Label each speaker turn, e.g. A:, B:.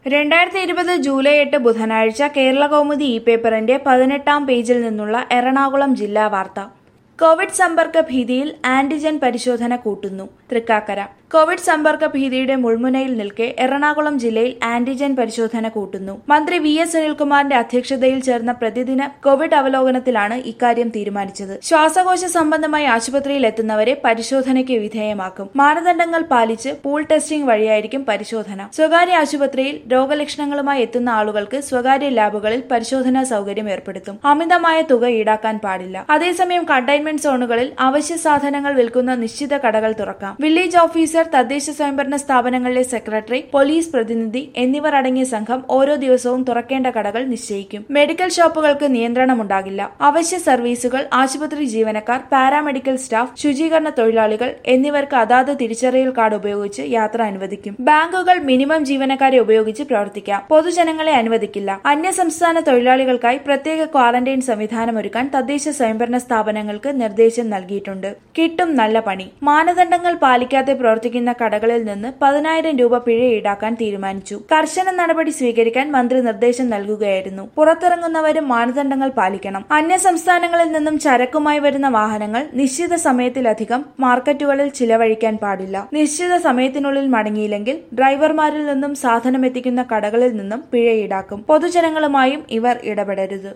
A: രണ്ടായിരത്തി ഇരുപത് ജൂലൈ എട്ട് ബുധനാഴ്ച കേരള കൗമുദി ഇ പേപ്പറിന്റെ പതിനെട്ടാം പേജിൽ നിന്നുള്ള എറണാകുളം ജില്ലാ വാർത്ത കോവിഡ് സമ്പർക്ക ഭീതിയിൽ ആന്റിജൻ പരിശോധന കൂട്ടുന്നു തൃക്കാക്കര കോവിഡ് സമ്പർക്ക ഭീതിയുടെ മുൾമുനയിൽ നിൽക്കെ എറണാകുളം ജില്ലയിൽ ആന്റിജൻ പരിശോധന കൂട്ടുന്നു മന്ത്രി വി എസ് സുനിൽകുമാറിന്റെ അധ്യക്ഷതയിൽ ചേർന്ന പ്രതിദിന കോവിഡ് അവലോകനത്തിലാണ് ഇക്കാര്യം തീരുമാനിച്ചത് ശ്വാസകോശ സംബന്ധമായി ആശുപത്രിയിൽ എത്തുന്നവരെ പരിശോധനയ്ക്ക് വിധേയമാക്കും മാനദണ്ഡങ്ങൾ പാലിച്ച് പൂൾ ടെസ്റ്റിംഗ് വഴിയായിരിക്കും പരിശോധന സ്വകാര്യ ആശുപത്രിയിൽ രോഗലക്ഷണങ്ങളുമായി എത്തുന്ന ആളുകൾക്ക് സ്വകാര്യ ലാബുകളിൽ പരിശോധനാ സൗകര്യം ഏർപ്പെടുത്തും അമിതമായ തുക ഈടാക്കാൻ പാടില്ല അതേസമയം കണ്ടെയ്ൻമെന്റ് സോണുകളിൽ അവശ്യ സാധനങ്ങൾ വിൽക്കുന്ന നിശ്ചിത കടകൾ തുറക്കാം വില്ലേജ് ഓഫീസർ തദ്ദേശ സ്വയംഭരണ സ്ഥാപനങ്ങളിലെ സെക്രട്ടറി പോലീസ് പ്രതിനിധി എന്നിവർ അടങ്ങിയ സംഘം ഓരോ ദിവസവും തുറക്കേണ്ട കടകൾ നിശ്ചയിക്കും മെഡിക്കൽ ഷോപ്പുകൾക്ക് നിയന്ത്രണമുണ്ടാകില്ല അവശ്യ സർവീസുകൾ ആശുപത്രി ജീവനക്കാർ പാരാമെഡിക്കൽ സ്റ്റാഫ് ശുചീകരണ തൊഴിലാളികൾ എന്നിവർക്ക് അതാത് തിരിച്ചറിയൽ കാർഡ് ഉപയോഗിച്ച് യാത്ര അനുവദിക്കും ബാങ്കുകൾ മിനിമം ജീവനക്കാരെ ഉപയോഗിച്ച് പ്രവർത്തിക്കാം പൊതുജനങ്ങളെ അനുവദിക്കില്ല അന്യസംസ്ഥാന തൊഴിലാളികൾക്കായി പ്രത്യേക ക്വാറന്റൈൻ സംവിധാനം ഒരുക്കാൻ തദ്ദേശ സ്വയംഭരണ സ്ഥാപനങ്ങൾക്ക് നിർദ്ദേശം നൽകിയിട്ടുണ്ട് കിട്ടും നല്ല പണി മാനദണ്ഡങ്ങൾ പാലിക്കാതെ പ്രവർത്തിക്കുന്ന കടകളിൽ നിന്ന് പതിനായിരം രൂപ പിഴ ഈടാക്കാൻ തീരുമാനിച്ചു കർശന നടപടി സ്വീകരിക്കാൻ മന്ത്രി നിർദ്ദേശം നൽകുകയായിരുന്നു പുറത്തിറങ്ങുന്നവരും മാനദണ്ഡങ്ങൾ പാലിക്കണം അന്യ സംസ്ഥാനങ്ങളിൽ നിന്നും ചരക്കുമായി വരുന്ന വാഹനങ്ങൾ നിശ്ചിത സമയത്തിലധികം മാർക്കറ്റുകളിൽ ചിലവഴിക്കാൻ പാടില്ല നിശ്ചിത സമയത്തിനുള്ളിൽ മടങ്ങിയില്ലെങ്കിൽ ഡ്രൈവർമാരിൽ നിന്നും സാധനം എത്തിക്കുന്ന കടകളിൽ നിന്നും പിഴ ഈടാക്കും പൊതുജനങ്ങളുമായും ഇവർ ഇടപെടരുത്